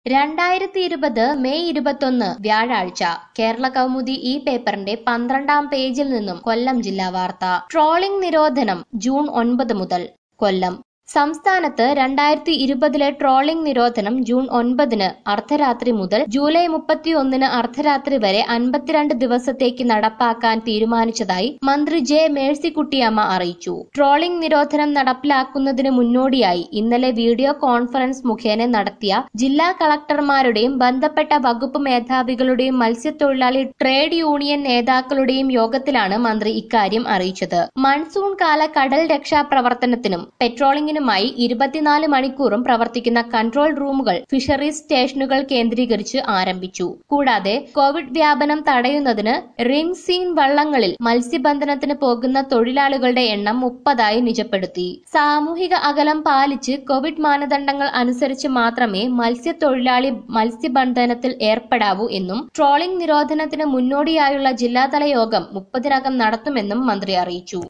രണ്ടായിരത്തി ഇരുപത് മെയ് ഇരുപത്തൊന്ന് വ്യാഴാഴ്ച കേരള കൗമുദി ഈ പേപ്പറിന്റെ പന്ത്രണ്ടാം പേജിൽ നിന്നും കൊല്ലം ജില്ലാ വാർത്ത ട്രോളിംഗ് നിരോധനം ജൂൺ ഒൻപത് മുതൽ കൊല്ലം സംസ്ഥാനത്ത് രണ്ടായിരത്തി ഇരുപതിലെ ട്രോളിംഗ് നിരോധനം ജൂൺ ഒൻപതിന് അർദ്ധരാത്രി മുതൽ ജൂലൈ മുപ്പത്തിയൊന്നിന് അർദ്ധരാത്രി വരെ അൻപത്തിരണ്ട് ദിവസത്തേക്ക് നടപ്പാക്കാൻ തീരുമാനിച്ചതായി മന്ത്രി ജെ മേഴ്സിക്കുട്ടിയമ്മ അറിയിച്ചു ട്രോളിംഗ് നിരോധനം നടപ്പിലാക്കുന്നതിന് മുന്നോടിയായി ഇന്നലെ വീഡിയോ കോൺഫറൻസ് മുഖേന നടത്തിയ ജില്ലാ കളക്ടർമാരുടെയും ബന്ധപ്പെട്ട വകുപ്പ് മേധാവികളുടെയും മത്സ്യത്തൊഴിലാളി ട്രേഡ് യൂണിയൻ നേതാക്കളുടെയും യോഗത്തിലാണ് മന്ത്രി ഇക്കാര്യം അറിയിച്ചത് മൺസൂൺ കാല കടൽ രക്ഷാ പ്രവർത്തനത്തിനും പെട്രോളിംഗിനുമായി ഇരുപത്തിനാല് മണിക്കൂറും പ്രവർത്തിക്കുന്ന കൺട്രോൾ റൂമുകൾ ഫിഷറീസ് സ്റ്റേഷനുകൾ കേന്ദ്രീകരിച്ച് ആരംഭിച്ചു കൂടാതെ കോവിഡ് വ്യാപനം തടയുന്നതിന് റിൻസീൻ വള്ളങ്ങളിൽ മത്സ്യബന്ധനത്തിന് പോകുന്ന തൊഴിലാളികളുടെ എണ്ണം മുപ്പതായി നിജപ്പെടുത്തി സാമൂഹിക അകലം പാലിച്ച് കോവിഡ് മാനദണ്ഡങ്ങൾ അനുസരിച്ച് മാത്രമേ മത്സ്യത്തൊഴിലാളി മത്സ്യബന്ധനത്തിൽ ഏർപ്പെടാവൂ എന്നും ട്രോളിംഗ് നിരോധനത്തിന് മുന്നോടിയായുള്ള ജില്ലാതല യോഗം മുപ്പതിനകം നടത്തുമെന്നും മന്ത്രി അറിയിച്ചു